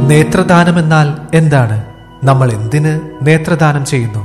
നേത്രദാനമെന്നാൽ എന്താണ് നമ്മൾ എന്തിന് നേത്രദാനം ചെയ്യുന്നു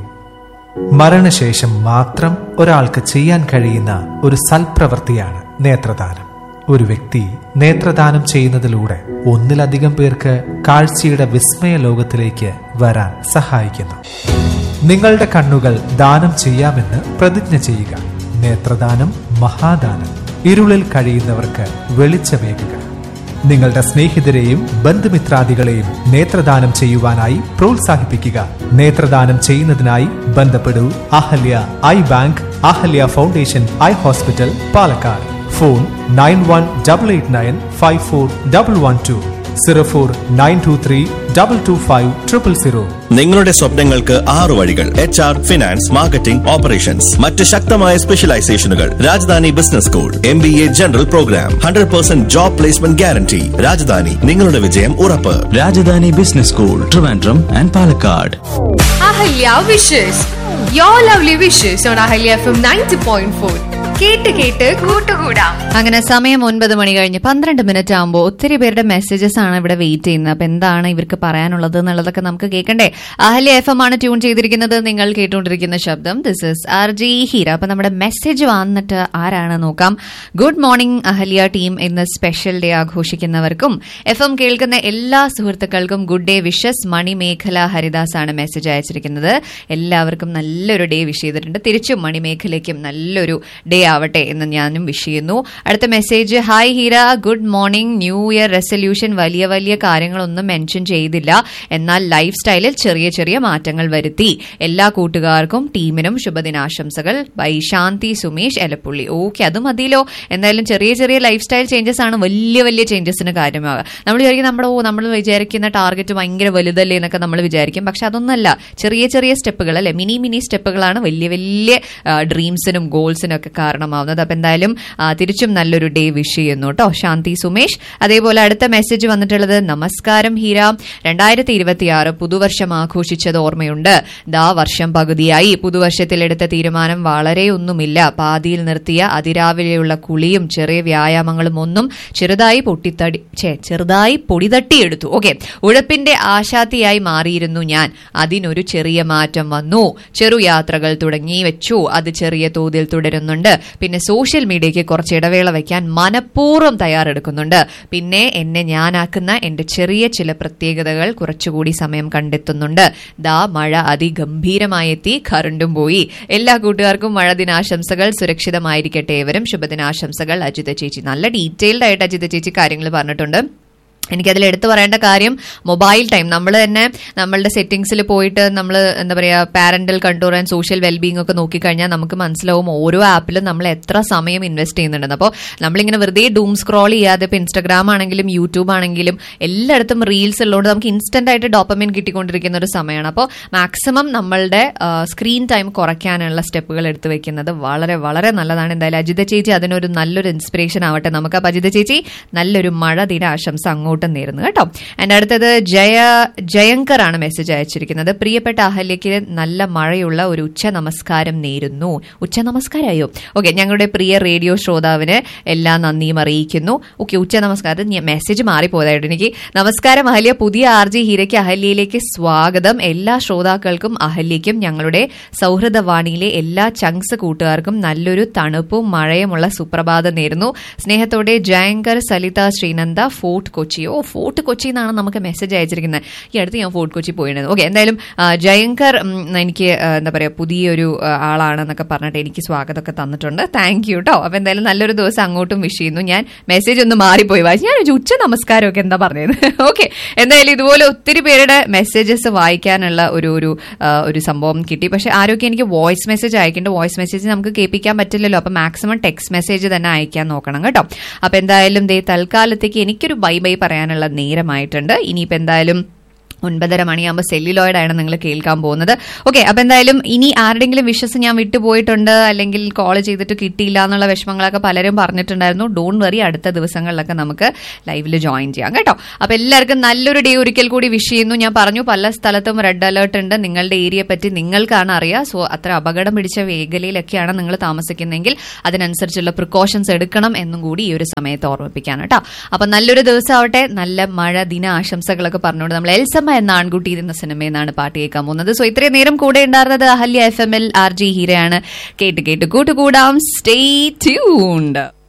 മരണശേഷം മാത്രം ഒരാൾക്ക് ചെയ്യാൻ കഴിയുന്ന ഒരു സൽപ്രവൃത്തിയാണ് നേത്രദാനം ഒരു വ്യക്തി നേത്രദാനം ചെയ്യുന്നതിലൂടെ ഒന്നിലധികം പേർക്ക് കാഴ്ചയുടെ വിസ്മയ ലോകത്തിലേക്ക് വരാൻ സഹായിക്കുന്നു നിങ്ങളുടെ കണ്ണുകൾ ദാനം ചെയ്യാമെന്ന് പ്രതിജ്ഞ ചെയ്യുക നേത്രദാനം മഹാദാനം ഇരുളിൽ കഴിയുന്നവർക്ക് വെളിച്ചമേകുക നിങ്ങളുടെ സ്നേഹിതരെയും ബന്ധുമിത്രാദികളെയും നേത്രദാനം ചെയ്യുവാനായി പ്രോത്സാഹിപ്പിക്കുക നേത്രദാനം ചെയ്യുന്നതിനായി ബന്ധപ്പെടൂ Ahalya eye bank Ahalya foundation eye hospital Palakkad phone nine one double eight nine five four double one two zero four nine two three double two five triple zero നിങ്ങളുടെ സ്വപ്നങ്ങൾക്ക് ആറു വഴികൾ H R finance marketing operations മറ്റ് ശക്തമായ സ്പെഷ്യലൈസേഷനുകൾ Rajadhani business school M B A general programme hundred percent job placement guarantee Rajadhani നിങ്ങളുടെ വിജയം ഉറപ്പ് Rajadhani business school Trivandrum and Palakkad Ahalya wishes your lovely wishes on Ahalya F M ninety point four കേട്ട് കേട്ട് കൂട്ടുകൂടാം അങ്ങനെ സമയം ഒൻപത് മണി കഴിഞ്ഞ് പന്ത്രണ്ട് മിനിറ്റ് ആകുമ്പോൾ ഒത്തിരി പേരുടെ മെസ്സേജസ് ആണ് ഇവിടെ വെയിറ്റ് ചെയ്യുന്നത് അപ്പൊ എന്താണ് ഇവർക്ക് പറയാനുള്ളത് എന്നുള്ളതൊക്കെ നമുക്ക് കേൾക്കണ്ടേ അഹല്യ എഫ് എം ആണ് ട്യൂൺ ചെയ്തിരിക്കുന്നത് നിങ്ങൾ കേട്ടുകൊണ്ടിരിക്കുന്ന ശബ്ദം this is R G Heera അപ്പൊ നമ്മുടെ മെസ്സേജ് വന്നിട്ട് ആരാണ് നോക്കാം ഗുഡ് മോർണിംഗ് അഹല്യ ടീം ഇന്ന് സ്പെഷ്യൽ ഡേ ആഘോഷിക്കുന്നവർക്കും എഫ് എം കേൾക്കുന്ന എല്ലാ സുഹൃത്തുക്കൾക്കും good day wishes Manimekhala Haridas ആണ് മെസ്സേജ് അയച്ചിരിക്കുന്നത് എല്ലാവർക്കും നല്ലൊരു ഡേ വിഷ് ചെയ്തിട്ടുണ്ട് തിരിച്ചും മണിമേഖലയ്ക്കും നല്ലൊരു ഡേ ആവട്ടെ എന്ന് ഞാനും വിഷ് ചെയ്യുന്നു അടുത്ത message hi Heera good morning new year resolution വലിയ വലിയ കാര്യങ്ങളൊന്നും മെൻഷൻ ചെയ്തില്ല എന്നാൽ ലൈഫ് സ്റ്റൈലിൽ ചെറിയ ചെറിയ മാറ്റങ്ങൾ വരുത്തി എല്ലാ കൂട്ടുകാർക്കും ടീമിനും ശുഭദിനാശംസകൾ ബൈ ശാന്തി സുമേഷ് എലപ്പുള്ളി ഓക്കെ അത് മതിയല്ലോ എന്തായാലും ചെറിയ ചെറിയ ലൈഫ് സ്റ്റൈൽ ചേഞ്ചസ് ആണ് വലിയ വലിയ ചേഞ്ചസിന് കാര്യമാകുക നമ്മൾ വിചാരിക്കും നമ്മുടെ ഓ നമ്മൾ വിചാരിക്കുന്ന ടാർഗറ്റ് ഭയങ്കര വലുതല്ലേ എന്നൊക്കെ നമ്മൾ വിചാരിക്കും പക്ഷെ അതൊന്നല്ല ചെറിയ ചെറിയ സ്റ്റെപ്പുകൾ അല്ലെ മിനി മിനി സ്റ്റെപ്പുകളാണ് വലിയ വലിയ ഡ്രീംസിനും ഗോൾസിനും ഒക്കെ കാരണമാവുന്നത് അപ്പൊ എന്തായാലും ആ, തിരിച്ചും നല്ലൊരു ഡേ വിഷ് ചെയ്യുന്നു കേട്ടോ ശാന്തി സുമേഷ് അതേപോലെ അടുത്ത മെസ്സേജ് വന്നിട്ടുള്ളത് നമസ്കാരം ഹീര രണ്ടായിരത്തി ഇരുപത്തിയാറ് പുതുവർഷം ആഘോഷിച്ചത് ഓർമ്മയുണ്ട് ദാ വർഷം പകുതിയായി പുതുവർഷത്തിൽ എടുത്ത തീരുമാനം വളരെ ഒന്നുമില്ല പാതിയിൽ നിർത്തിയ അതിരാവിലെയുള്ള കുളിയും ചെറിയ വ്യായാമങ്ങളും ഒന്നും ചെറുതായി പൊട്ടിത്തടി ഛേ, ചെറുതായി പൊടിതട്ടിയെടുത്തു ഓക്കെ ഉഴപ്പിന്റെ ആശാത്തിയായി മാറിയിരുന്നു ഞാൻ അതിനൊരു ചെറിയ മാറ്റം വന്നു ചെറുയാത്രകൾ തുടങ്ങി വെച്ചു അത് ചെറിയ തോതിൽ തുടരുന്നുണ്ട് പിന്നെ സോഷ്യൽ മീഡിയയ്ക്ക് കുറച്ച് ഇടവേള വയ്ക്കാൻ മനഃപൂർവ്വം തയ്യാറെടുക്കുന്നുണ്ട് പിന്നെ എന്നെ ഞാനാക്കുന്ന എന്റെ ചെറിയ ചില പ്രത്യേകതകൾ കുറച്ചുകൂടി സമയം കണ്ടെത്തുന്നുണ്ട് ദാ മഴ അതിഗംഭീരമായി എത്തി കറണ്ടും പോയി എല്ലാ കൂട്ടുകാർക്കും മഴ ദിനാശംസകൾ സുരക്ഷിതമായിരിക്കട്ടെ ഏവരും ശുഭദിനാശംസകൾ അജിത ചേച്ചി നല്ല ഡീറ്റെയിൽഡ് ആയിട്ട് അജിത ചേച്ചി കാര്യങ്ങൾ പറഞ്ഞിട്ടുണ്ട് എനിക്കതിൽ എടുത്തു പറയേണ്ട കാര്യം മൊബൈൽ ടൈം നമ്മൾ തന്നെ നമ്മളുടെ സെറ്റിംഗ്സിൽ പോയിട്ട് നമ്മൾ എന്താ പറയുക parental control and social wellbeing ഒക്കെ നോക്കിക്കഴിഞ്ഞാൽ നമുക്ക് മനസ്സിലാവും ഓരോ ആപ്പിലും നമ്മൾ എത്ര സമയം ഇൻവെസ്റ്റ് ചെയ്യുന്നുണ്ടെന്ന് അപ്പോൾ നമ്മളിങ്ങനെ വെറുതെ ഡൂം സ്ക്രോൾ ചെയ്യാതെ ഇപ്പോൾ ഇൻസ്റ്റാഗ്രാം ആണെങ്കിലും യൂട്യൂബ് ആണെങ്കിലും എല്ലായിടത്തും റീൽസ് ഉള്ളതുകൊണ്ട് നമുക്ക് ഇൻസ്റ്റന്റ് ആയിട്ട് ഡോപ്പമിൻ കിട്ടിക്കൊണ്ടിരിക്കുന്ന ഒരു സമയമാണ് അപ്പോൾ മാക്സിമം നമ്മളുടെ സ്ക്രീൻ ടൈം കുറയ്ക്കാനുള്ള സ്റ്റെപ്പുകൾ എടുത്തു വെക്കുന്നത് വളരെ വളരെ നല്ലതാണ് എന്തായാലും അജിത ചേച്ചി അതിനൊരു നല്ലൊരു ഇൻസ്പിറേഷൻ ആവട്ടെ നമുക്ക് അപ്പോൾ അജിത ചേച്ചി നല്ലൊരു മഴ ദിന ആശംസ അങ്ങോട്ടും നേരുന്നു കേട്ടോ എൻ്റെ അടുത്തത് ജയ ജയങ്കർ ആണ് മെസ്സേജ് അയച്ചിരിക്കുന്നത് പ്രിയപ്പെട്ട അഹല്യയ്ക്ക് നല്ല മഴയുള്ള ഒരു ഉച്ച നമസ്കാരം നേരുന്നു ഉച്ച നമസ്കാരമായോ ഓക്കെ ഞങ്ങളുടെ പ്രിയ റേഡിയോ ശ്രോതാവിന് എല്ലാ നന്ദിയും അറിയിക്കുന്നു ഓക്കെ ഉച്ച നമസ്കാരം മെസ്സേജ് മാറിപ്പോയതായിട്ട് എനിക്ക് നമസ്കാരം അഹല്യ പുതിയ ആർ ജി ഹീരയ്ക്ക് അഹല്യയിലേക്ക് സ്വാഗതം എല്ലാ ശ്രോതാക്കൾക്കും അഹല്യയ്ക്കും ഞങ്ങളുടെ സൗഹൃദവാണിയിലെ എല്ലാ ചങ്സ് കൂട്ടുകാർക്കും നല്ലൊരു തണുപ്പും മഴയുമുള്ള സുപ്രഭാതം നേരുന്നു സ്നേഹത്തോടെ ജയങ്കർ സലിത ശ്രീനന്ദ ഫോർട്ട് കൊച്ചി ഓ ഫോർട്ട് കൊച്ചി എന്നാണ് നമുക്ക് മെസ്സേജ് അയച്ചിരിക്കുന്നത് ഈ അടുത്ത് ഞാൻ ഫോർട്ട് കൊച്ചി പോയിരുന്നു ഓക്കെ എന്തായാലും ആ, ജയങ്കർ ഉം, എനിക്ക് ആ, എന്താ പറയുക പുതിയൊരു ആ, ആളാണെന്നൊക്കെ പറഞ്ഞിട്ട് എനിക്ക് സ്വാഗതമൊക്കെ തന്നിട്ടുണ്ട് താങ്ക് യു കേട്ടോ അപ്പൊ എന്തായാലും നല്ലൊരു ദിവസം അങ്ങോട്ടും വിഷ് ചെയ്യുന്നു ഞാൻ മെസ്സേജ് ഒന്ന് മാറിപ്പോയി വായിച്ചു ഞാൻ ഒരു ഉച്ച നമസ്കാരമൊക്കെ എന്താ പറഞ്ഞത് ഓക്കെ എന്തായാലും ഇതുപോലെ ഒത്തിരി പേരുടെ മെസ്സേജസ് വായിക്കാനുള്ള ഒരു ഒരു ആ, ഒരു സംഭവം കിട്ടി പക്ഷെ ആരൊക്കെ എനിക്ക് വോയിസ് മെസ്സേജ് അയക്കേണ്ട വോയിസ് മെസ്സേജ് നമുക്ക് കേൾപ്പിക്കാൻ പറ്റില്ലല്ലോ അപ്പൊ മാക്സിമം ടെക്സ്റ്റ് മെസ്സേജ് തന്നെ അയക്കാൻ നോക്കണം കേട്ടോ അപ്പൊ എന്തായാലും ദേ തൽക്കാലത്തേക്ക് എനിക്കൊരു ബൈ ബൈ പറയാനുള്ള നേരമായിട്ടുണ്ട് ഇനിയിപ്പോ എന്തായാലും ഒൻപതര മണിയാകുമ്പോൾ സെല്ലുലോയിഡാണ് നിങ്ങൾ കേൾക്കാൻ പോകുന്നത് ഓക്കെ അപ്പൊ എന്തായാലും ഇനി ആരുടെങ്കിലും വിഷസ് ഞാൻ വിട്ടുപോയിട്ടുണ്ട് അല്ലെങ്കിൽ കോൾ ചെയ്തിട്ട് കിട്ടിയില്ല എന്നുള്ള വിഷമങ്ങളൊക്കെ പലരും പറഞ്ഞിട്ടുണ്ടായിരുന്നു ഡോൺ വറി അടുത്ത ദിവസങ്ങളിലൊക്കെ നമുക്ക് ലൈവിൽ ജോയിൻ ചെയ്യാം കേട്ടോ അപ്പൊ എല്ലാവർക്കും നല്ലൊരു ഡേ ഒരിക്കൽ കൂടി വിഷ് ചെയ്യുന്നു ഞാൻ പറഞ്ഞു പല സ്ഥലത്തും റെഡ് അലേർട്ട് ഉണ്ട് നിങ്ങളുടെ ഏരിയയെ പറ്റി നിങ്ങൾക്കാണ് അറിയാം സോ അത്ര അപകടം പിടിച്ച മേഖലയിലൊക്കെയാണ് നിങ്ങൾ താമസിക്കുന്നതെങ്കിൽ അതിനനുസരിച്ചുള്ള പ്രിക്കോഷൻസ് എടുക്കണം എന്നും കൂടി ഈ ഒരു സമയത്ത് ഓർമ്മിപ്പിക്കാണ് കേട്ടോ അപ്പൊ നല്ലൊരു ദിവസം ആവട്ടെ നല്ല മഴ ദിന ആശംസകളൊക്കെ പറഞ്ഞുകൊണ്ട് നമ്മൾ എൽസമ്മ എന്ന ആൺകുട്ടി എന്ന സിനിമയിൽ നിന്നാണ് പാട്ട് കേൾക്കാൻ പോകുന്നത് സോ ഇത്രയും നേരം കൂടെ ഉണ്ടായിരുന്നത് Ahalya F M L R G ഹീരയാണ് കേട്ട് കേട്ട് കൂട്ടുകൂടാം സ്റ്റേ ട്യൂൺഡ്